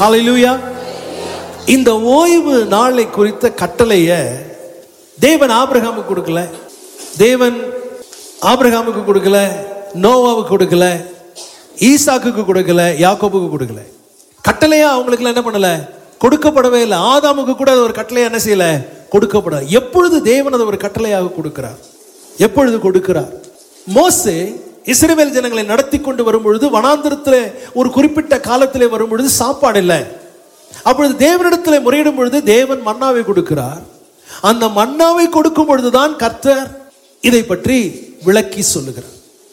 ஹalleluya இந்த ஓய்வு நாளை குறித்த கட்டளைய தேவன் ஆபிரகாமுக்கு கொடுக்கல தேவன் ஆபிரகாமுக்கு கொடுக்கல நோவாவுக்கு கொடுக்கல ஈசாக்குக்கு கொடுக்கல யாக்கோபுக்கு கொடுக்கல கட்டளையா அவங்களுக்கு என்ன பண்ணல கொடுக்கப்படவே இல்லை ஆதாமுக்கு கூட அது ஒரு கட்டளையா என்ன செய்யல கொடுக்கப்பட எப்பொழுது தேவன் அதை ஒரு கட்டளையாக கொடுக்கிறார் எப்பொழுது கொடுக்கிறார் மோசே இஸ்ரவேல் ஜனங்களை நடத்தி கொண்டு வரும்பொழுது வனாந்திரத்தில் ஒரு குறிப்பிட்ட காலத்திலே வரும்பொழுது சாப்பாடு இல்லை அப்பொழுது தேவனிடத்தில் முறையிடும் பொழுது தேவன் மன்னாவை கொடுக்கிறார் அந்த மன்னாவை கொடுக்கும் பொழுதுதான் கர்த்தர் இதை பற்றி விளக்கி சொல்லுகிறார்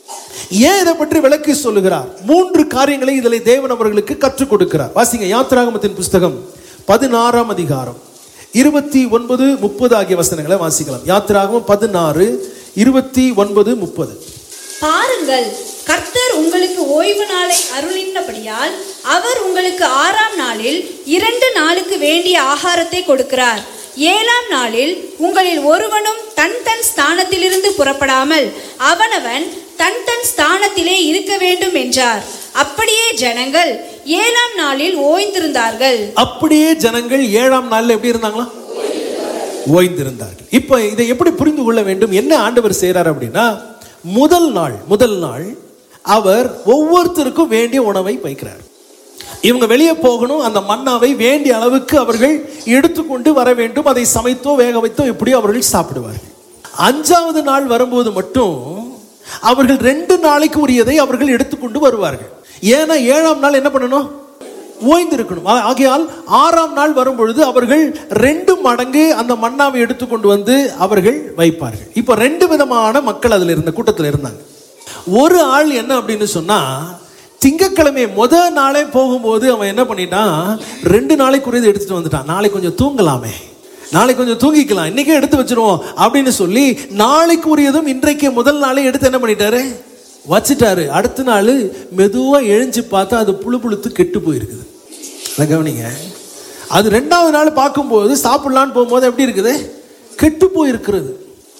ஏன் இதை பற்றி விளக்கி சொல்லுகிறார் மூன்று காரியங்களை இதில் தேவன் அவர்களுக்கு கற்றுக் கொடுக்கிறார் வாசிங்க யாத்திராகமத்தின் புஸ்தகம் பதினாறாம் அதிகாரம் இருபத்தி ஒன்பது முப்பது ஆகிய வசனங்களை வாசிக்கலாம் யாத்திராகமம் பதினாறு இருபத்தி ஒன்பது முப்பது பாருங்கள் கர்த்தர் உங்களுக்கு ஓய்வு நாளை அருளினபடியால் அவர் உங்களுக்கு ஆறாம் நாளில் இரண்டு நாளுக்கு வேண்டிய ஆகாரத்தை கொடுக்கிறார் ஏழாம் நாளில் உங்களில் ஒருவனும் தன் தன் ஸ்தானத்திலிருந்து புறப்படாமல் அவனவன் தன் தன் ஸ்தானத்திலே இருக்க வேண்டும் என்றார் அப்படியே ஜனங்கள் ஏழாம் நாளில் ஓய்ந்திருந்தார்கள் அப்படியே ஜனங்கள் ஏழாம் நாள்ல எப்படி இருந்தாங்களா ஓய்ந்திருந்தார்கள் இப்ப இதை எப்படி புரிந்து கொள்ள வேண்டும் என்ன ஆண்டவர் செய்றார் அப்படின்னா முதல் நாள் முதல் நாள் அவர் ஒவ்வொருத்தருக்கும் வேண்டிய உணவை வைக்கிறார் இவங்க வெளியே போகணும் அந்த மன்னாவை வேண்டிய அளவுக்கு அவர்கள் எடுத்துக்கொண்டு வர வேண்டும் அதை சமைத்தோ வேக வைத்தோ இப்படி அவர்கள் சாப்பிடுவார்கள் அஞ்சாவது நாள் வரும்போது மட்டும் அவர்கள் ரெண்டு நாளைக்கு உரியதை அவர்கள் எடுத்துக்கொண்டு வருவார்கள் ஏன்னா ஏழாம் நாள் என்ன பண்ணணும் ஓய்ந்திருக்கணும் ஆ- ஆகையால் ஆறாம் நாள் வரும்பொழுது அவர்கள் ரெண்டு மடங்கு அந்த மன்னாவை எடுத்துக்கொண்டு வந்து அவர்கள் வைப்பார்கள் இப்போ ரெண்டு விதமான மக்கள் அதில் இருந்த கூட்டத்தில் இருந்தாங்க ஒரு ஆள் என்ன அப்படின்னு சொன்னா திங்கக்கிழமை முத நாளே போகும்போது அவன் என்ன பண்ணிட்டான் ரெண்டு நாளைக்குரியது எடுத்துட்டு வந்துட்டான் நாளைக்கு கொஞ்சம் தூங்கலாமே நாளைக்கு கொஞ்சம் தூங்கிக்கலாம் இன்னைக்கே எடுத்து வச்சிருவோம் அப்படின்னு சொல்லி நாளைக்கு உரியதும் இன்றைக்கு முதல் நாளே எடுத்து என்ன பண்ணிட்டாரு வச்சிட்டாரு அடுத்த நாள் மெதுவா எழுஞ்சு பார்த்தா அது புழு புழுத்து கெட்டு போயிருக்குது அதை கவனிங்க அது ரெண்டாவது நாள் பார்க்கும்போது சாப்பிடலான்னு போகும்போது எப்படி இருக்குது கெட்டு போயிருக்கிறது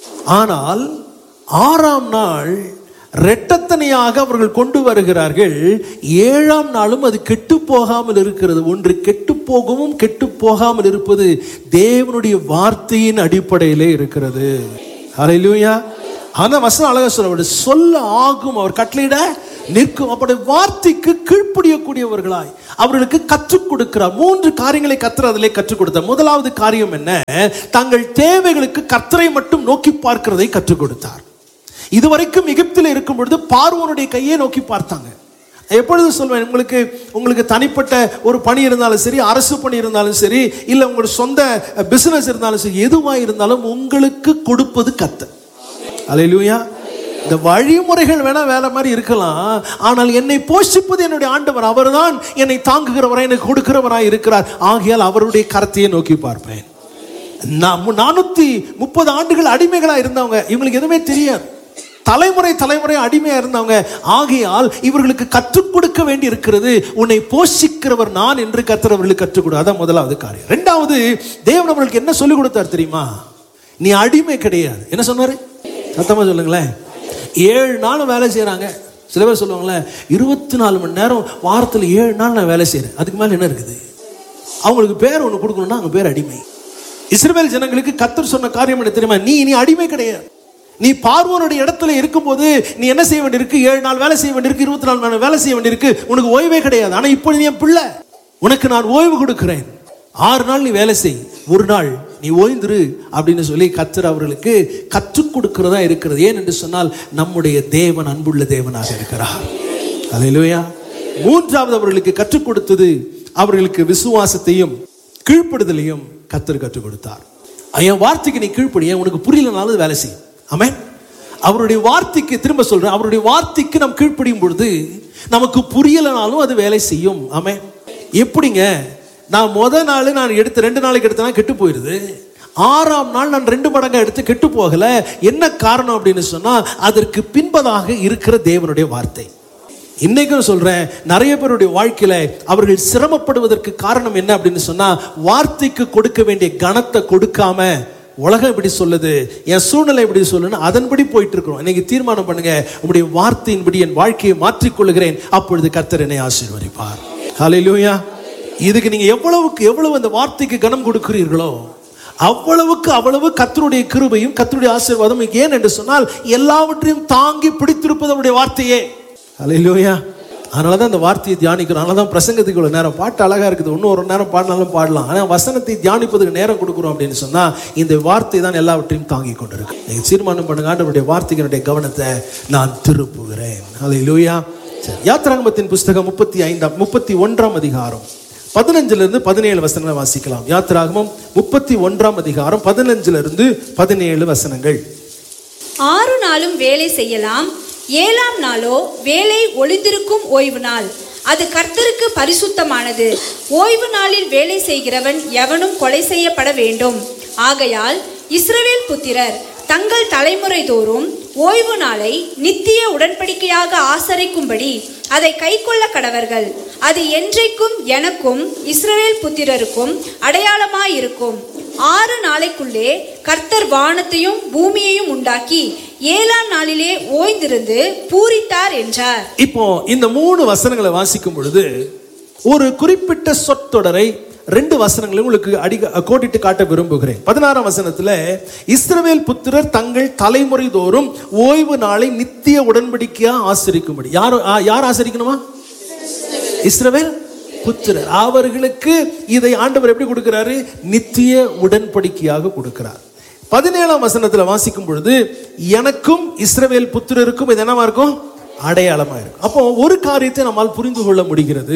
ஆனால் ஆறாம் நாள் ரெட்டத்தனையாக அவர்கள் கொண்டு வருகிறார்கள் ஏழாம் நாளும் அது கெட்டு போகாமல் இருக்கிறது ஒன்று கெட்டு போகவும் கெட்டு போகாமல் இருப்பது தேவனுடைய வார்த்தையின் அடிப்படையிலே இருக்கிறது ஹalleluya ஆனா வசனம் அழகா சொல்ல சொல்ல ஆகும் அவர் கட்டளையிட நிற்கும் அப்படி வார்த்தைக்கு கீழ்ப்படியக்கூடியவர்களாய் அவர்களுக்கு கற்றுக் கொடுக்கிறார் மூன்று காரியங்களை கத்தர் அதிலே கற்றுக் கொடுத்தார் முதலாவது காரியம் என்ன தங்கள் தேவைகளுக்கு கத்தரை மட்டும் நோக்கி பார்க்கிறதை கற்றுக் கொடுத்தார் இதுவரைக்கும் எகிப்தில் இருக்கும் பொழுது பார்வோனுடைய கையை நோக்கி பார்த்தாங்க எப்பொழுது சொல்வேன் உங்களுக்கு உங்களுக்கு தனிப்பட்ட ஒரு பணி இருந்தாலும் சரி அரசு பணி இருந்தாலும் சரி இல்லை உங்களுடைய சொந்த பிசினஸ் இருந்தாலும் சரி எதுவாக இருந்தாலும் உங்களுக்கு கொடுப்பது கத்த அலையிலுயா இந்த வழிமுறைகள் வேணா வேலை மாதிரி இருக்கலாம் ஆனால் என்னை போஷிப்பது என்னுடைய ஆண்டவர் அவர்தான் என்னை தாங்குகிறவராய் எனக்கு கொடுக்கிறவராய் இருக்கிறார் ஆகையால் அவருடைய கரத்தையே நோக்கி பார்ப்பேன் நான் மு- நானூத்தி முப்பது ஆண்டுகள் அடிமைகளா இருந்தவங்க இவங்களுக்கு எதுவுமே தெரியாது தலைமுறை தலைமுறை அடிமையா இருந்தவங்க ஆகையால் இவர்களுக்கு கற்றுக் கொடுக்க வேண்டி இருக்கிறது உன்னை போஷிக்கிறவர் நான் என்று கர்த்தர் அவர்களுக்கு கற்றுக் கொடு அதான் முதலாவது காரியம் ரெண்டாவது தேவன் அவர்களுக்கு என்ன சொல்லிக் கொடுத்தார் தெரியுமா நீ அடிமை கிடையாது என்ன சொன்னாரு சத்தமா சொல்லுங்களேன் ஏழு நாள் வேலை செய்றாங்க சில பேர் சொல்லுவாங்களே இருபத்தி நாலு மணி நேரம் வாரத்தில் ஏழு நாள் நான் வேலை செய்றேன் அதுக்கு மேல என்ன இருக்குது அவங்களுக்கு பேர் ஒன்று கொடுக்கணும்னா அவங்க பேர் அடிமை இஸ்ரவேல் ஜனங்களுக்கு கத்தர் சொன்ன காரியம் என்ன தெரியுமா நீ நீ அடிமை கிடையாது நீ பார்வோனுடைய இடத்துல இருக்கும்போது நீ என்ன செய்ய வேண்டியிருக்கு ஏழு நாள் வேலை செய்ய வேண்டியிருக்கு இருபத்தி நாலு நாள் வேலை செய்ய வேண்டியிருக்கு உனக்கு ஓய்வே கிடையாது ஆனா இப்போ நீ என் பிள்ளை உனக்கு நான் ஓய்வு கொடுக்கிறேன் ஆறு நாள் நீ வேலை செய் ஒரு நாள் நீ ஓய்ந்துரு அப்படின்னு சொல்லி கத்தர் அவர்களுக்கு கற்றுக் கொடுக்கிறதா இருக்கிறது ஏன் என்று சொன்னால் நம்முடைய தேவன் அன்புள்ள தேவனாக இருக்கிறார் அல்லேலூயா மூன்றாவது அவர்களுக்கு கற்றுக் கொடுத்தது அவர்களுக்கு விசுவாசத்தையும் கீழ்ப்படுதலையும் கத்தர் கற்றுக் கொடுத்தார் என் வார்த்தைக்கு நீ கீழ்ப்படிய உனக்கு புரியலனாலும் வேலை செய்யும் ஆமென் அவருடைய வார்த்தைக்கு திரும்ப சொல்றேன் அவருடைய வார்த்தைக்கு நாம் கீழ்ப்படியும் பொழுது நமக்கு புரியலனாலும் அது வேலை செய்யும் ஆமென் எப்படிங்க நான் முத நாள் நான் எடுத்து ரெண்டு நாளைக்கு எடுத்தனா கெட்டு போயிடுது ஆறாம் நாள் நான் ரெண்டு மடங்கா எடுத்து கெட்டு போகல என்ன காரணம் அப்படின்னு சொன்னா அதற்கு பின்பதாக இருக்கிற தேவனுடைய வார்த்தை இன்னைக்கும் சொல்றேன் நிறைய பேருடைய வாழ்க்கையில அவர்கள் சிரமப்படுவதற்கு காரணம் என்ன அப்படின்னு சொன்னா வார்த்தைக்கு கொடுக்க வேண்டிய கனத்தை கொடுக்காம உலகம் இப்படி சொல்லுது என் சூழ்நிலை இப்படி சொல்லுன்னு அதன்படி போயிட்டு இருக்கிறோம் இன்னைக்கு தீர்மானம் பண்ணுங்க உங்களுடைய வார்த்தையின்படி என் வாழ்க்கையை மாற்றிக்கொள்கிறேன் அப்பொழுது கர்த்தர் என்னை ஆசீர்வதிப்பார் ஹalleluya இதுக்கு நீங்க எவ்வளவுக்கு எவ்வளவு அந்த வார்த்தைக்கு கனம் கொடுக்கிறீர்களோ அவ்வளவுக்கு அவ்வளவு கத்தருடைய கிருபையும் கத்தருடைய ஆசீர்வாதம் ஏன் என்று சொன்னால் எல்லாவற்றையும் தாங்கி பிடித்திருப்பது அவருடைய வார்த்தையே அல்லையா அதனால தான் அந்த வார்த்தையை தியானிக்கிறோம் அதனால தான் பிரசங்கத்துக்கு இவ்வளோ நேரம் பாட்டு அழகா இருக்குது இன்னும் ஒரு நேரம் பாடினாலும் பாடலாம் ஆனால் வசனத்தை தியானிப்பதுக்கு நேரம் கொடுக்குறோம் அப்படின்னு சொன்னா இந்த வார்த்தை தான் எல்லாவற்றையும் தாங்கி கொண்டிருக்கு நீங்கள் தீர்மானம் பண்ணுங்க ஆண்டவருடைய வார்த்தைக்கு என்னுடைய கவனத்தை நான் திருப்புகிறேன் அல்லையா சரி யாத்திராகமத்தின் புஸ்தகம் முப்பத்தி ஐந்தாம் முப்பத்தி ஒன்றாம் அதிகாரம் பதினஞ்சுல இருந்து பதினேழு வசனங்களை வாசிக்கலாம் யாத்திராகமம் முப்பத்தி ஒன்றாம் அதிகாரம் பதினஞ்சுல இருந்து பதினேழு வசனங்கள் ஆறு நாளும் வேலை செய்யலாம் ஏழாம் நாளோ வேலை ஒளிந்திருக்கும் ஓய்வு நாள் அது கர்த்தருக்கு பரிசுத்தமானது ஓய்வு நாளில் வேலை செய்கிறவன் எவனும் கொலை செய்யப்பட வேண்டும் ஆகையால் இஸ்ரவேல் புத்திரர் தங்கள் தலைமுறை தோறும் ஓய்வு நாளை நித்திய உடன்படிக்கையாக ஆசரிக்கும்படி அதை கைக்கொள்ள கடவர்கள் அது என்றைக்கும் எனக்கும் இஸ்ரவேல் புத்திரருக்கும் அடையாளமாயிருக்கும் ஆறு நாளைக்குள்ளே கர்த்தர் வானத்தையும் பூமியையும் உண்டாக்கி ஏழாம் நாளிலே ஓய்ந்திருந்து பூரித்தார் என்றார் இப்போ இந்த மூணு வசனங்களை வாசிக்கும் பொழுது ஒரு குறிப்பிட்ட சொற்றொடரை ரெண்டு வசனங்களை உங்களுக்கு அடிக்க கோடிட்டு காட்ட விரும்புகிறேன் பதினாறாம் வசனத்துல இஸ்ரவேல் புத்திரர் தங்கள் தலைமுறை தோறும் ஓய்வு நாளை நித்திய உடன்படிக்கையா ஆசரிக்கும்படி யார் ஆ- யார் ஆசரிக்கணுமா இஸ்ரவேல் புத்திரர் அவர்களுக்கு இதை ஆண்டவர் எப்படி கொடுக்கிறாரு நித்திய உடன்படிக்கையாக கொடுக்கிறார் பதினேழாம் வசனத்துல வாசிக்கும் பொழுது எனக்கும் இஸ்ரவேல் புத்திரருக்கும் இது என்னவா இருக்கும் அடையாளமா இருக்கும் அப்போ ஒரு காரியத்தை நம்மால் புரிந்து கொள்ள முடிகிறது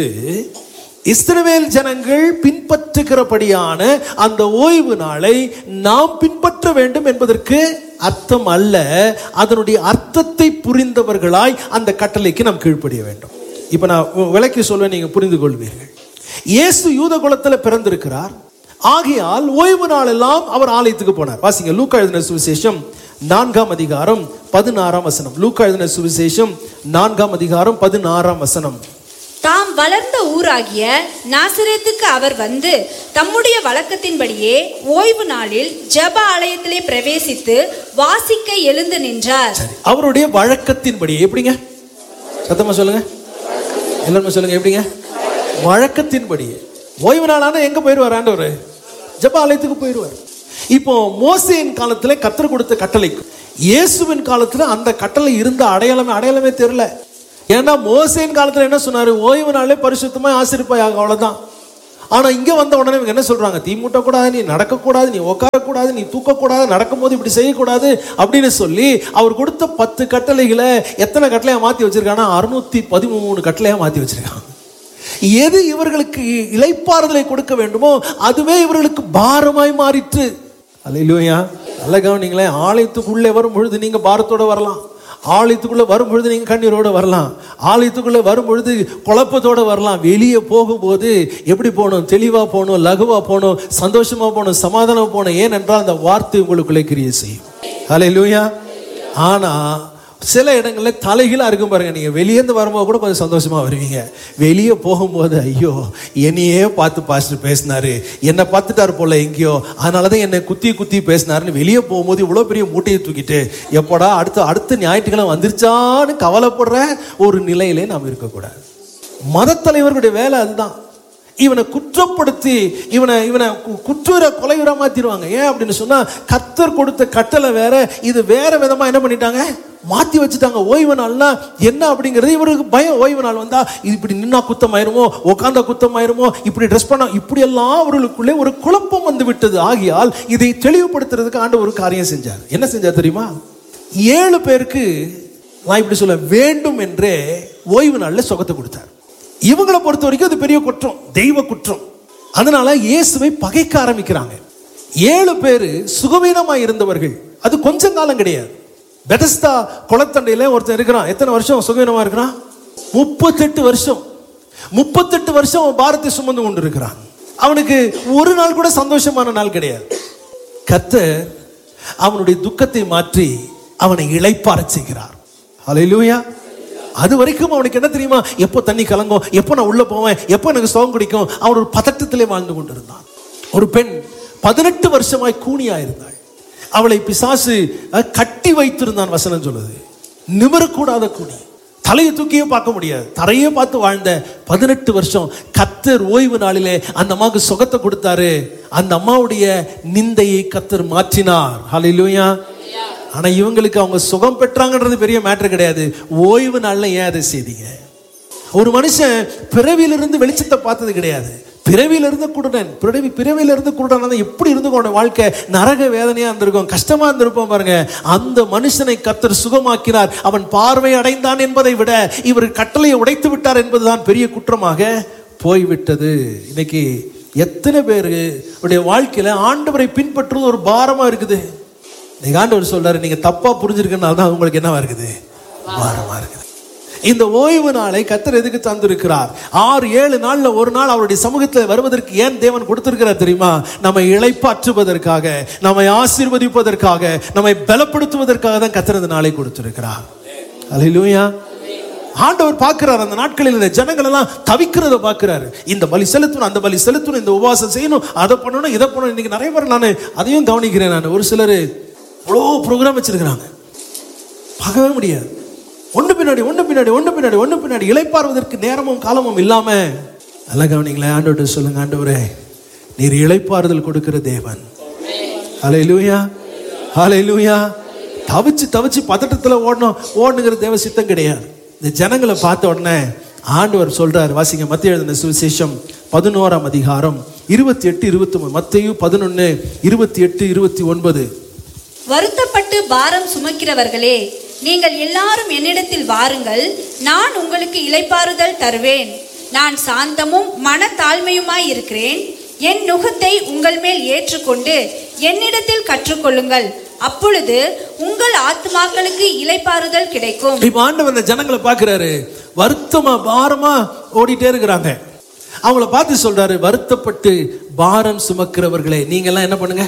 இஸ்ரவேல் ஜனங்கள் பின்பற்றுகிறபடியான அந்த ஓய்வு நாளை நாம் பின்பற்ற வேண்டும் என்பதற்கு அர்த்தம் அல்ல அதனுடைய அர்த்தத்தை புரிந்தவர்களாய் அந்த கட்டளைக்கு நாம் கீழ்ப்படிய வேண்டும் இப்ப நான் உ- விளக்கி சொல்ல நீங்க புரிந்து கொள்வீர்கள் இயேசு யூத குலத்துல பிறந்திருக்கிறார் ஆகையால் ஓய்வு நாள் எல்லாம் அவர் ஆலயத்துக்கு போனார் வாசிங்க லூக்கா எழுதின சுவிசேஷம் நான்காம் அதிகாரம் பதினாறாம் வசனம் லூக்கா எழுதின சுவிசேஷம் நான்காம் அதிகாரம் பதினாறாம் வசனம் தாம் வளர்ந்த ஊராகிய நாசரேத்துக்கு அவர் வந்து தம்முடைய வழக்கத்தின்படியே ஓய்வு நாளில் ஜெப ஆலயத்திலே பிரவேசித்து வாசிக்க எழுந்து நின்றார் சரி அவருடைய வழக்கத்தின்படி எப்படிங்க சத்தமா சொல்லுங்க எல்லாருமே சொல்லுங்க எப்படிங்க வழக்கத்தின்படி ஓய்வு நாளான எங்க போயிடுவார் ஆண்டவர் ஜெப ஆலயத்துக்கு போயிடுவார் இப்போ மோசேயின் காலத்துல கத்தர் கொடுத்த கட்டளை இயேசுவின் காலத்துல அந்த கட்டளை இருந்த அடையாளமே அடையாளமே தெரியல ஏன்னா மோசேயின் காலத்துல என்ன சொன்னாரு ஓய்வு நாளே பரிசுத்தமா ஆசிரிப்பாயாக அவ்வளவுதான் ஆனா இங்க வந்த உடனே இவங்க என்ன சொல்றாங்க தீ மூட்டக்கூடாது நீ நடக்கக்கூடாது நீ உட்காரக்கூடாது நீ தூக்கக்கூடாது நடக்கும்போது இப்படி செய்யக்கூடாது அப்படின்னு சொல்லி அவர் கொடுத்த பத்து கட்டளைகளை எத்தனை கட்டளையா மாத்தி வச்சிருக்காங்கன்னா அறுநூத்தி பதிமூணு கட்டளையா மாத்தி வச்சிருக்காங்க எது இவர்களுக்கு இளைப்பாறுதலை கொடுக்க வேண்டுமோ அதுவே இவர்களுக்கு பாரமாய் மாறிற்று அல்லையா நல்ல கவனிங்களேன் ஆலயத்துக்குள்ளே வரும் பொழுது நீங்க பாரத்தோட வரலாம் ஆலயத்துக்குள்ள வரும் பொழுது நீங்க கண்ணீரோட வரலாம் ஆலயத்துக்குள்ள வரும் பொழுது குழப்பத்தோட வரலாம் வெளியே போகும்போது எப்படி போகணும் தெளிவா போகணும் லகுவா போகணும் சந்தோஷமா போகணும் சமாதானமா போகணும் ஏனென்றால் அந்த வார்த்தை உங்களுக்குள்ளே கிரியை செய்யும் அல்லையா ஆனா சில இடங்கள்ல தலைகீழா இருக்கும் பாருங்க நீங்க வெளியேந்து வரும்போது கூட கொஞ்சம் சந்தோஷமா வருவீங்க வெளியே போகும்போது ஐயோ என்னையே பார்த்து பாஸ்டர் பேசினாரு என்னை பார்த்துட்டாரு போல எங்கேயோ அதனாலதான் என்னை குத்தி குத்தி பேசினாருன்னு வெளியே போகும்போது இவ்வளோ பெரிய மூட்டையை தூக்கிட்டு எப்படா அடுத்த அடுத்த ஞாயிற்றுக்கிழமை வந்துருச்சான்னு கவலைப்படுற ஒரு நிலையிலே நாம் இருக்கக்கூடாது மத தலைவர்களுடைய வேலை அதுதான் இவனை குற்றப்படுத்தி இவனை இவனை கு- குற்றுற கொலையுற மாத்திடுவாங்க ஏன் அப்படின்னு சொன்னா கத்தர் கொடுத்த கட்டளை வேற இது வேற விதமா என்ன பண்ணிட்டாங்க மாத்தி வச்சுட்டாங்க ஓய்வு நாள்னா என்ன அப்படிங்கிறது இவருக்கு பயம் ஓய்வு நாள் வந்தா இது இப்படி நின்னா குத்தமாயிருமோ உட்காந்தா குத்தமாயிருமோ இப்படி ட்ரெஸ் பண்ணா இப்படி எல்லாம் அவர்களுக்குள்ளே ஒரு குழப்பம் வந்து விட்டது ஆகியால் இதை தெளிவுபடுத்துறதுக்கு ஆண்டு ஒரு காரியம் செஞ்சார் என்ன செஞ்சார் தெரியுமா ஏழு பேருக்கு நான் இப்படி சொல்ல வேண்டும் என்றே ஓய்வு நாள்ல சுகத்தை கொடுத்தார் இவங்களை பொறுத்த வரைக்கும் அது பெரிய குற்றம் தெய்வ குற்றம் அதனால இயேசுவை பகைக்க ஆரம்பிக்கிறாங்க ஏழு பேர் சுகவீனமா இருந்தவர்கள் அது கொஞ்சம் காலம் கிடையாது பெதஸ்தா குளத்தண்டையில ஒருத்தன் இருக்கிறான் எத்தனை வருஷம் சுகவீனமா இருக்கிறான் முப்பத்தெட்டு வருஷம் முப்பத்தெட்டு வருஷம் அவன் பாரத்தை சுமந்து கொண்டு இருக்கிறான் அவனுக்கு ஒரு நாள் கூட சந்தோஷமான நாள் கிடையாது கத்தர் அவனுடைய துக்கத்தை மாற்றி அவனை இளைப்பாறச் செய்கிறார் ஹalleluya அது வரைக்கும் அவனுக்கு என்ன தெரியுமா எப்போ தண்ணி கலங்கும் எப்போ நான் உள்ள போவேன் எப்போ எனக்கு சுகம் கிடைக்கும் அவன் ஒரு பதட்டத்திலே வாழ்ந்து கொண்டிருந்தான் ஒரு பெண் பதினெட்டு வருஷமாய் கூனியா இருந்தாள் அவளை பிசாசு அஹ், கட்டி வைத்திருந்தான் வசனம் சொல்லுது நிமிரக்கூடாத கூனி தலையை தூக்கியே பார்க்க முடியாது தரையே பார்த்து வாழ்ந்த பதினெட்டு வருஷம் கத்தர் ஓய்வு நாளிலே அந்த அம்மாவுக்கு சுகத்தை கொடுத்தாரு அந்த அம்மாவுடைய நிந்தையை கத்தர் மாற்றினார் ஹalleluya ஆனா இவங்களுக்கு அவங்க சுகம் பெற்றாங்கன்றது பெரிய மேட்டர் கிடையாது ஓய்வு நாள்ல ஏன் அதை செய்தீங்க ஒரு மனுஷன் பிறவியிலிருந்து வெளிச்சத்தை பார்த்தது கிடையாது பிறவியிலிருந்து குருடன் பிறவி பிறவியிலிருந்து குருடன் இருந்தா எப்படி இருந்துக்கோட வாழ்க்கை நரக வேதனையா இருந்திருக்கும் கஷ்டமா இருந்திருப்போம் பாருங்க அந்த மனுஷனை கத்தர் சுகமாக்கினார் அவன் பார்வை அடைந்தான் என்பதை விட இவர் கட்டளையை உடைத்து விட்டார் என்பதுதான் பெரிய குற்றமாக போய்விட்டது இன்னைக்கு எத்தனை பேர் உடைய வாழ்க்கையில ஆண்டவரை பின்பற்றுவது ஒரு பாரமா இருக்குது இன்னைக்கு ஆண்டவர் சொல்றாரு நீங்க தப்பா புரிஞ்சிருக்கனால தான் உங்களுக்கு என்னவா இருக்குது பாரமா இருக்குது இந்த ஓய்வு நாளை கத்தர் எதுக்கு தந்திருக்கிறார் ஆறு ஏழு நாள்ல ஒரு நாள் அவருடைய சமூகத்தில் வருவதற்கு ஏன் தேவன் கொடுத்திருக்கிறார் தெரியுமா நம்மை இளைப்பாற்றுவதற்காக நம்மை ஆசீர்வதிப்பதற்காக நம்மை பலப்படுத்துவதற்காக தான் கத்தர் இந்த நாளை கொடுத்திருக்கிறார் அல்லேலூயா ஆண்டவர் பார்க்கிறார் அந்த நாட்களில் இந்த ஜனங்கள் எல்லாம் தவிக்கிறத பார்க்கிறாரு இந்த பலி செலுத்தணும் அந்த பலி செலுத்தணும் இந்த உபவாசம் செய்யணும் அதை பண்ணணும் இதை பண்ணணும் இன்னைக்கு நிறைய பேர் நான் அதையும் கவனிக்கிறேன் நான் ஒரு சிலர் இவ்வளோ ப்ரோக்ராம் வச்சிருக்கிறாங்க பார்க்கவே முடியாது ஒன்று பின்னாடி ஒன்று பின்னாடி ஒன்று பின்னாடி ஒன்று பின்னாடி இளைப்பாறுவதற்கு நேரமும் காலமும் இல்லாம நல்லா கவனிங்களேன் ஆண்டவர்கிட்ட சொல்லுங்க ஆண்டவரே நீர் இளைப்பாறுதல் கொடுக்கிற தேவன் ஹalleluya ஹalleluya தவிச்சு தவிச்சு பதட்டத்தில் ஓடணும் ஓடணுங்கிற தேவ சித்தம் கிடையாது இந்த ஜனங்களை பார்த்த உடனே ஆண்டவர் சொல்றார் வாசிங்க மத்திய எழுதின சுவிசேஷம் பதினோராம் அதிகாரம் இருபத்தி எட்டு இருபத்தி ஒன்பது மத்தையு பதினொன்று இருபத்தி எட்டு இருபத்தி ஒன்பது வருத்தப்பட்டு பாரம் சுமக்கிறவர்களே நீங்கள் எல்லாரும் என்னிடத்தில் வாருங்கள் நான் உங்களுக்கு இளைப்பாறுதல் தருவேன் நான் சாந்தமும் மனத்தாழ்மையுமாய் இருக்கிறேன் என் நுகத்தை உங்கள் மேல் ஏற்றுக்கொண்டு என்னிடத்தில் கற்றுக்கொள்ளுங்கள் அப்பொழுது உங்கள் ஆத்மாக்களுக்கு இளைப்பாறுதல் கிடைக்கும் இப்ப ஆண்டவர் இந்த ஜனங்களை பார்க்கிறாரு வருத்தமா பாரமா ஓடிட்டே இருக்கிறாங்க அவங்கள பார்த்து சொல்றாரு வருத்தப்பட்டு பாரம் சுமக்கிறவர்களே நீங்க எல்லாம் என்ன பண்ணுங்க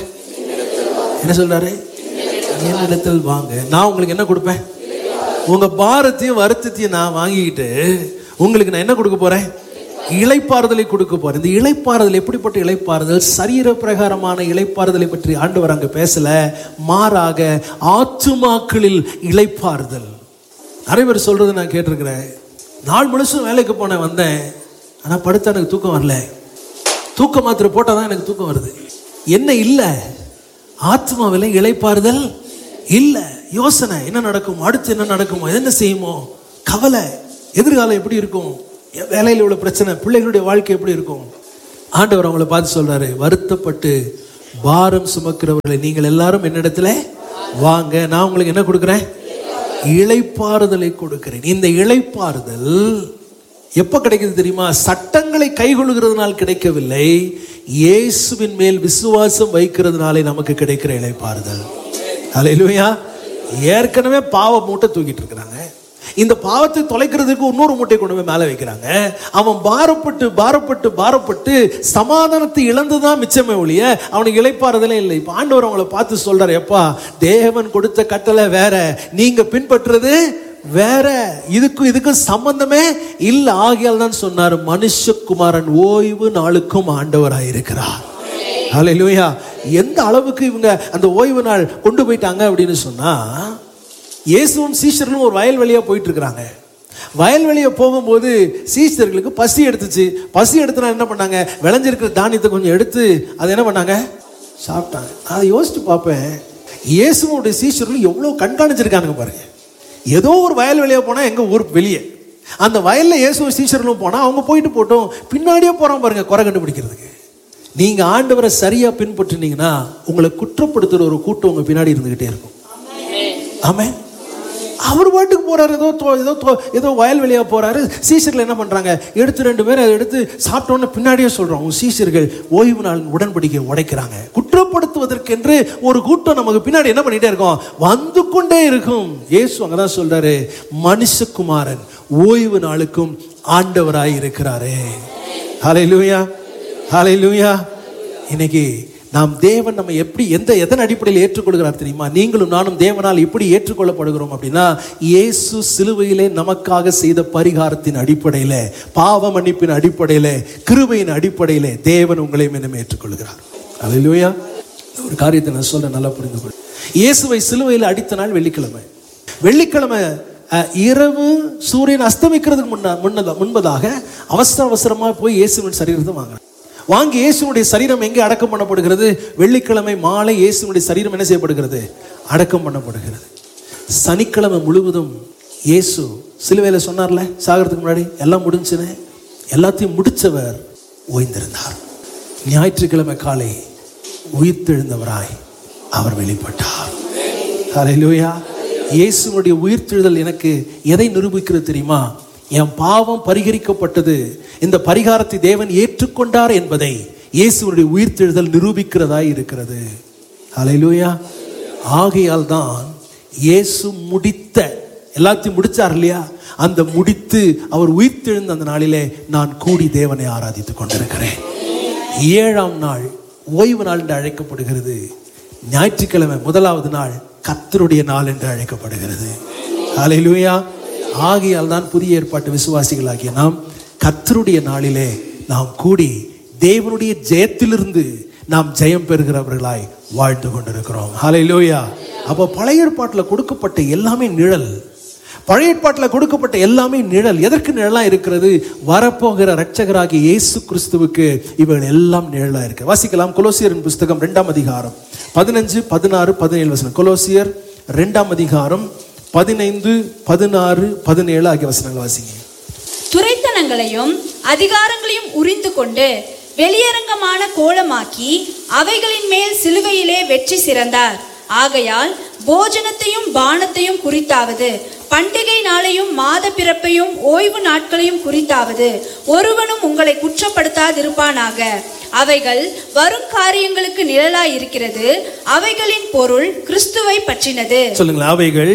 என்ன சொல்றாரு என்னிடத்தில் வாங்க நான் உங்களுக்கு என்ன கொடுப்பேன் உங்க பாரத்தையும் வருத்தத்தையும் நான் வாங்கிக்கிட்டு உங்களுக்கு நான் என்ன கொடுக்க போறேன் இளைப்பாறுதலை கொடுக்க போறேன் இந்த இளைப்பாறுதல் எப்படிப்பட்ட இளைப்பாறுதல் சரீர பிரகாரமான இளைப்பாறுதலை பற்றி ஆண்டவர் அங்க பேசல மாறாக ஆத்துமாக்களில் இளைப்பாறுதல் நிறைய பேர் சொல்றது நான் கேட்டிருக்கிறேன் நாள் முழுசும் வேலைக்கு போனேன் வந்தேன் ஆனா படுத்தா எனக்கு தூக்கம் வரல தூக்க மாத்திரை போட்டால் தான் எனக்கு தூக்கம் வருது என்ன இல்லை ஆத்மாவில் இளைப்பாறுதல் இல்லை யோசனை என்ன நடக்கும் அடுத்து என்ன நடக்குமோ என்ன செய்யுமோ கவலை எதிர்காலம் எப்படி இருக்கும் என் வேலையில் உள்ள பிரச்சனை பிள்ளைகளுடைய வாழ்க்கை எப்படி இருக்கும் ஆண்டவர் அவங்கள பார்த்து சொல்றாரு வருத்தப்பட்டு பாரம் சுமக்கிறவர்களை நீங்கள் எல்லாரும் என்னிடத்துல வாங்க நான் உங்களுக்கு என்ன கொடுக்குறேன் இளைப்பாறுதலை கொடுக்கிறேன் இந்த இளைப்பாறுதல் எப்ப கிடைக்குது தெரியுமா சட்டங்களை கைகொள்கிறதுனால் கிடைக்கவில்லை இயேசுவின் மேல் விசுவாசம் வைக்கிறதுனாலே நமக்கு கிடைக்கிற இளைப்பாறுதல் அல்லேலூயா ஏற்கனவே பாவ மூட்டை தூக்கிட்டு இருக்கிறாங்க இந்த பாவத்தை தொலைக்கிறதுக்கு இன்னொரு மூட்டை கொண்டு போய் மேலே வைக்கிறாங்க அவன் பாரப்பட்டு பாரப்பட்டு பாரப்பட்டு சமாதானத்தை இழந்துதான் மிச்சமே ஒழிய அவனுக்கு இளைப்பாறுதலே இல்லை இப்போ ஆண்டவர் அவங்கள பார்த்து சொல்றாரு எப்பா தேவன் கொடுத்த கட்டளை வேற நீங்க பின்பற்றுறது வேற இதுக்கும் இதுக்கும் சம்பந்தமே இல்லை ஆகியால் தான் சொன்னார் மனுஷகுமாரன் ஓய்வு நாளுக்கும் ஆண்டவராக இருக்கிறார் ஹalleluya எந்த அளவுக்கு இவங்க அந்த ஓய்வு நாள் கொண்டு போயிட்டாங்க அப்படின்னு சொன்னா இயேசுவும் சீஷர்களும் ஒரு வயல்வெளியா போயிட்டு இருக்கிறாங்க வயல்வெளியை போகும்போது சீஷர்களுக்கு பசி எடுத்துச்சு பசி எடுத்துனா என்ன பண்ணாங்க விளைஞ்சிருக்கிற தானியத்தை கொஞ்சம் எடுத்து அதை என்ன பண்ணாங்க சாப்பிட்டாங்க அதை யோசிச்சு பார்ப்பேன் இயேசுவோடைய சீஷர்களும் எவ்வளோ கண்காணிச்சிருக்கானுங்க பாருங்க ஏதோ ஒரு வயல் வெளியே போனால் எங்கள் ஊருக்கு வெளியே அந்த வயலில் இயேசு சீஷர்களும் போனால் அவங்க போயிட்டு போட்டோம் பின்னாடியே போகிறோம் பாருங்க குறை கண்டுபிடிக்கிறதுக்கு நீங்கள் ஆண்டவரை சரியாக பின்பற்றினீங்கன்னா உங்களை குற்றப்படுத்துகிற ஒரு கூட்டம் உங்கள் பின்னாடி இருந்துக்கிட்டே இருக்கும் ஆமென் அவர் பாட்டுக்கு போறாரு ஏதோ தோ- ஏதோ தோ- ஏதோ வயல்வெளியா போறாரு சீசர்கள் என்ன பண்றாங்க எடுத்து ரெண்டு பேரும் அதை எடுத்து சாப்பிட்டோன்னு பின்னாடியே சொல்றோம் உன் சீசர்கள் ஓய்வு நாள் உடன்படிக்கை உடைக்கிறாங்க குற்றப்படுத்துவதற்கென்று ஒரு கூட்டம் நமக்கு பின்னாடி என்ன பண்ணிட்டே இருக்கோம் வந்து கொண்டே இருக்கும் இயேசு அங்கதான் சொல்றாரு மனுஷகுமாரன் ஓய்வு நாளுக்கும் ஆண்டவராய் இருக்கிறாரே ஹalleluya ஹalleluya இன்னைக்கு நாம் தேவன் நம்ம எப்படி எந்த எதன் அடிப்படையில் ஏற்றுக்கொள்கிறார் தெரியுமா நீங்களும் நானும் தேவனால் எப்படி ஏற்றுக்கொள்ளப்படுகிறோம் அப்படின்னா இயேசு சிலுவையிலே நமக்காக செய்த பரிகாரத்தின் அடிப்படையில் பாவ மன்னிப்பின் அடிப்படையில் கிருபையின் அடிப்படையில் தேவன் உங்களை மீண்டும் ஏற்றுக்கொள்கிறார் அல்லேலூயா ஒரு காரியத்தை நான் சொல்ல நல்லா புரிந்து கொள் இயேசுவை சிலுவையில் அடித்த நாள் வெள்ளிக்கிழமை வெள்ளிக்கிழமை அஹ், இரவு சூரியன் அஸ்தமிக்கிறதுக்கு முன்ன முன்னதா முன்பதாக அவசர அவசரமாக போய் இயேசுவின் சரீரத்தை வாங்குறாங்க வாங்கி இயேசுனுடைய சரீரம் எங்கே அடக்கம் பண்ணப்படுகிறது வெள்ளிக்கிழமை மாலை இயேசுனுடைய சரீரம் என்ன செய்யப்படுகிறது அடக்கம் பண்ணப்படுகிறது சனிக்கிழமை முழுவதும் இயேசு சிலுவையில் சொன்னார்ல சாகிறதுக்கு முன்னாடி எல்லாம் முடிஞ்சுன்னு எல்லாத்தையும் முடிச்சவர் ஓய்ந்திருந்தார் ஞாயிற்றுக்கிழமை காலை உயிர்த்தெழுந்தவராய் அவர் வெளிப்பட்டார் ஹalleluya இயேசுனுடைய உயிர்த்தெழுதல் எனக்கு எதை நிரூபிக்கிறது தெரியுமா என் பாவம் பரிகரிக்கப்பட்டது இந்த பரிகாரத்தை தேவன் ஏற்றுக்கொண்டார் என்பதை இயேசுனுடைய உயிர்த்தெழுதல் நிரூபிக்கிறதாய் இருக்கிறது ஹalleluya ஆகையால் தான் இயேசு முடித்த எல்லாத்தையும் முடிச்சார் இல்லையா அந்த முடித்து அவர் உயிர்த்தெழுந்த அந்த நாளிலே நான் கூடி தேவனை ஆராதித்துக் கொண்டிருக்கிறேன் ஏழாம் நாள் ஓய்வு நாள் என்று அழைக்கப்படுகிறது ஞாயிற்றுக்கிழமை முதலாவது நாள் கர்த்தருடைய நாள் என்று அழைக்கப்படுகிறது ஹalleluya ஆகையால் தான் புதிய ஏற்பாட்டு விசுவாசிகளாகிய நாம் கர்த்தருடைய நாளிலே நாம் கூடி தேவனுடைய ஜெயத்திலிருந்து நாம் ஜெயம் பெறுகிறவர்களாய் வாழ்ந்து கொண்டிருக்கிறோம் ஹalleluya அப்போ பழைய ஏற்பாட்டில் கொடுக்கப்பட்ட எல்லாமே நிழல் பழைய ஏற்பாட்டில் கொடுக்கப்பட்ட எல்லாமே நிழல் எதற்கு நிழலா இருக்கிறது வரப்போகிற ரட்சகராகிய இயேசு கிறிஸ்துவுக்கு இவர்கள் எல்லாம் நிழலா இருக்கு வாசிக்கலாம் கொலோசியரின் புஸ்தகம் ரெண்டாம் அதிகாரம் பதினஞ்சு பதினாறு பதினேழு வசனம் கொலோசியர் ரெண்டாம் அதிகாரம் பதினைந்து பதினாறு பதினேழு ஆகிய வசனங்கள் வாசிங்க துரைத்தனங்களையும் அதிகாரங்களையும் உரிந்து கொண்டு வெளியரங்கமான கோலமாக்கி அவைகளின் மேல் சிலுவையிலே வெற்றி சிறந்தார் ஆகையால் போஜனத்தையும் பானத்தையும் குறித்தாவது பண்டிகை நாளையும் மாத பிறப்பையும் ஓய்வு நாட்களையும் குறித்தாவது ஒருவனும் உங்களை குற்றப்படுத்தாதிருப்பானாக அவைகள் வரும் காரியங்களுக்கு நிழலாய் இருக்கிறது அவைகளின் பொருள் கிறிஸ்துவை பற்றினது சொல்லுங்களேன் அவைகள்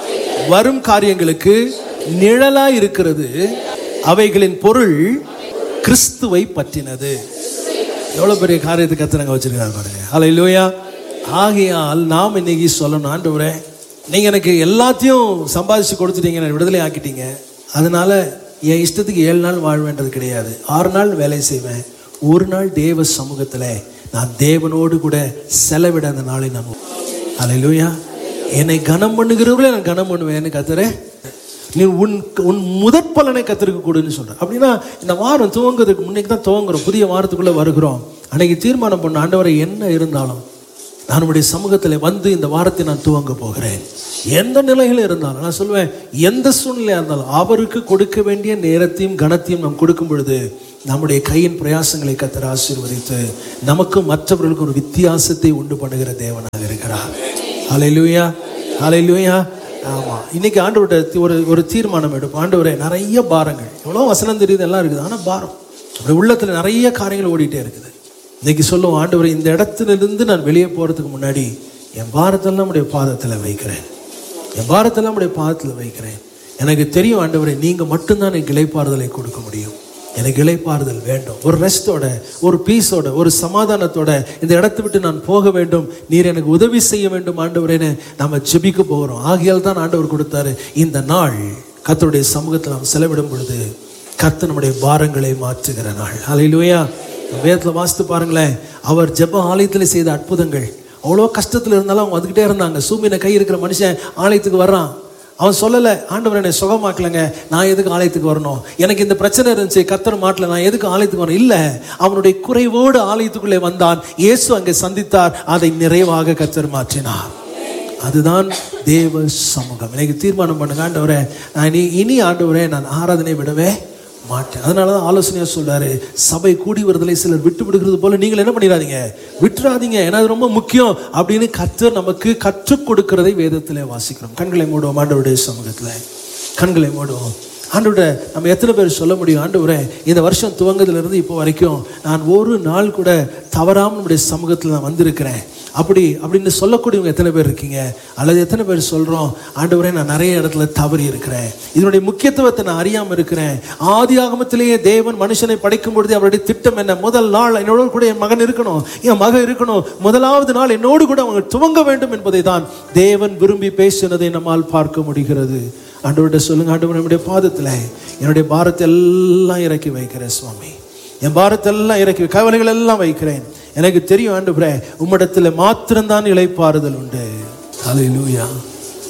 வரும் காரியங்களுக்கு நிழலா இருக்கிறது அவைகளின் பொருள் கிறிஸ்துவை பற்றினது எவ்வளவு பெரிய காரியத்தை கத்துறங்க வச்சிருக்காரு பாருங்க ஹalleluya ஆகையால் நாம் இன்னைக்கு சொல்லணும் ஆண்டவரே நீங்க எனக்கு எல்லாத்தையும் சம்பாதிச்சு கொடுத்துட்டீங்க என்னை விடுதலை ஆக்கிட்டீங்க அதனால என் இஷ்டத்துக்கு ஏழு நாள் வாழ வேண்டது கிடையாது ஆறு நாள் வேலை செய்வேன் ஒரு நாள் தேவ சமூகத்துல நான் தேவனோடு கூட செலவிட அந்த நாளை நான் ஹalleluya என்னை கனம் பண்ணுகிறவர்களே நான் கனம் பண்ணுவேன்னு கத்துறேன் நீ உன் உன் முதற் பலனை கத்திருக்க கூடுன்னு சொல்ற அப்படின்னா இந்த வாரம் துவங்குறதுக்கு முன்னைக்கு தான் துவங்குறோம் புதிய வாரத்துக்குள்ள வருகிறோம் அன்னைக்கு தீர்மானம் பண்ண ஆண்டவரை என்ன இருந்தாலும் நான் உம்முடைய சமூகத்தில் வந்து இந்த வாரத்தை நான் துவங்க போகிறேன் எந்த நிலையில் இருந்தாலும் நான் சொல்லுவேன் எந்த சூழ்நிலையாக இருந்தாலும் அவருக்கு கொடுக்க வேண்டிய நேரத்தையும் கனத்தையும் நாம் கொடுக்கும் பொழுது நம்முடைய கையின் பிரயாசங்களை கத்தர் ஆசீர்வதித்து நமக்கும் மற்றவர்களுக்கும் ஒரு வித்தியாசத்தை உண்டு பண்ணுகிற தேவனாக இருக்கிறார் ஹalleluya ஹalleluya ஆமா இன்னைக்கு ஆண்டவர்கிட்ட தி- ஒரு ஒரு தீர்மானம் எடுப்போம் ஆண்டவரே நிறைய பாரங்கள் எவ்வளோ வசனம் தெரியுது எல்லாம் இருக்குது ஆனால் பாரம் அப்படி உள்ளத்துல நிறைய காரியங்கள் ஓடிட்டே இருக்குது இன்னைக்கு சொல்லுவோம் ஆண்டவரே இந்த இடத்துல இருந்து நான் வெளியே போறதுக்கு முன்னாடி என் பாரத்தெல்லாம் உடைய பாதத்துல வைக்கிறேன் என் பாரத்தெல்லாம் உடைய பாதத்துல வைக்கிறேன் எனக்கு தெரியும் ஆண்டவரே நீங்க மட்டும்தான் எனக்கு இளைப்பாறுதலை கொடுக்க முடியும் எனக்கு இளைப்பாறுதல் வேண்டும் ஒரு ரெஸ்டோட ஒரு பீஸோட ஒரு சமாதானத்தோட இந்த இடத்தை விட்டு நான் போக வேண்டும் நீர் எனக்கு உதவி செய்ய வேண்டும் ஆண்டவரேன்னு நம்ம ஜெபிக்க போகிறோம் ஆகையால் தான் ஆண்டவர் கொடுத்தாரு இந்த நாள் கர்த்தருடைய சமூகத்தில் நாம் செலவிடும் பொழுது கர்த்தர் நம்முடைய பாரங்களை மாற்றுகிற நாள் ஹalleluya வேதத்தில் வாசித்து பாருங்களேன் அவர் ஜெப ஆலயத்தில் செய்த அற்புதங்கள் அவ்வளோ கஷ்டத்தில் இருந்தாலும் அவங்க வந்துக்கிட்டே இருந்தாங்க சூமின கை இருக்கிற மனுஷன் ஆலயத்துக்கு வர்றான் அவன் சொல்லலை ஆண்டவர் என்னை சுகமாக்கலைங்க நான் எதுக்கு ஆலயத்துக்கு வரணும் எனக்கு இந்த பிரச்சனை இருந்துச்சு கத்தர் மாட்டல நான் எதுக்கு ஆலயத்துக்கு வரணும் இல்லை அவனுடைய குறைவோடு ஆலயத்துக்குள்ளே வந்தான் இயேசு அங்கே சந்தித்தார் அதை நிறைவாக கத்தர் மாற்றினார் அதுதான் தேவ சமூகம் எனக்கு தீர்மானம் பண்ணுங்க ஆண்டவரே நான் இனி இனி ஆண்டவரே நான் ஆராதனை விடவே மாட்டேன் அதனால தான் ஆலோசனையாக சொல்றாரு சபை கூடி வருதலை சிலர் விட்டு விடுகிறது போல நீங்கள் என்ன பண்ணிடாதீங்க விட்டுறாதீங்க ஏன்னா அது ரொம்ப முக்கியம் அப்படின்னு கர்த்தர் நமக்கு கற்றுக் கொடுக்கிறதை வேதத்திலே வாசிக்கிறோம் கண்களை மூடுவோம் ஆண்டவருடைய சமூகத்தில் கண்களை மூடுவோம் ஆண்டவரை நம்ம எத்தனை பேர் சொல்ல முடியும் ஆண்டவரே இந்த வருஷம் துவங்குறதுலேருந்து இப்போ வரைக்கும் நான் ஒரு நாள் கூட தவறாமல் நம்முடைய சமூகத்தில் நான் வந்திருக்கிறேன் அப்படி அப்படின்னு சொல்லக்கூடியவங்க எத்தனை பேர் இருக்கீங்க அல்லது எத்தனை பேர் சொல்கிறோம் ஆண்டவரே நான் நிறைய இடத்துல தவறி இருக்கிறேன் இதனுடைய முக்கியத்துவத்தை நான் அறியாமல் இருக்கிறேன் ஆதி ஆகமத்திலேயே தேவன் மனுஷனை படைக்கும் பொழுது அவருடைய திட்டம் என்ன முதல் நாள் என்னோடு கூட என் மகன் இருக்கணும் என் மகன் இருக்கணும் முதலாவது நாள் என்னோடு கூட அவங்க துவங்க வேண்டும் என்பதை தான் தேவன் விரும்பி பேசினதை நம்மால் பார்க்க முடிகிறது ஆண்டவர்கிட்ட சொல்லுங்க ஆண்டவர் நம்முடைய பாதத்தில் என்னுடைய பாரத்தை எல்லாம் இறக்கி வைக்கிறேன் சுவாமி என் பாரத்தெல்லாம் இறக்கி கவலைகள் எல்லாம் வைக்கிறேன் எனக்கு தெரியும் ஆண்டவரே உம்மிடத்தில் மாத்திரம்தான் இளைப்பாறுதல் உண்டு ஹalleluya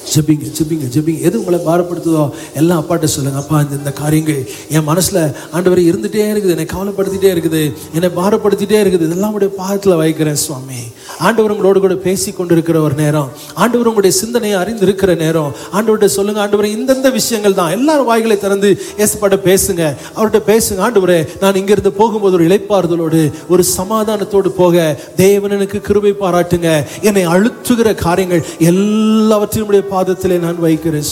ஜெபிங்க ஜெபிங்க ஜெபிங்க எது உங்களை பாரப்படுத்துதோ எல்லாம் அப்பாட்ட சொல்லுங்க அப்பா இந்த இந்த காரியங்கள் என் மனசுல ஆண்டவரை இருந்துட்டே இருக்குது என்னை கவலைப்படுத்திட்டே இருக்குது என்னை பாரப்படுத்திட்டே இருக்குது இதெல்லாம் உடைய பாதத்தில் வைக்கிறேன் சுவாமி ஆண்டவர் உங்களோடு கூட பேசி கொண்டிருக்கிற ஒரு நேரம் ஆண்டவர் உங்களுடைய சிந்தனையை அறிந்து இருக்கிற நேரம் ஆண்டவர்கிட்ட சொல்லுங்க ஆண்டவரே இந்தந்த விஷயங்கள் தான் எல்லாரும் வாய்களை திறந்து ஏசப்பாட்ட பேசுங்க அவர்கிட்ட பேசுங்க ஆண்டவரே நான் இங்கிருந்து போகும்போது ஒரு இளைப்பாறுதலோடு ஒரு சமாதானத்தோடு போக தேவன் எனக்கு கிருபை பாராட்டுங்க என்னை அழுத்துகிற காரியங்கள் எல்லாவற்றையும் உடைய பாதத்திலே நான் வைக்கிறேன்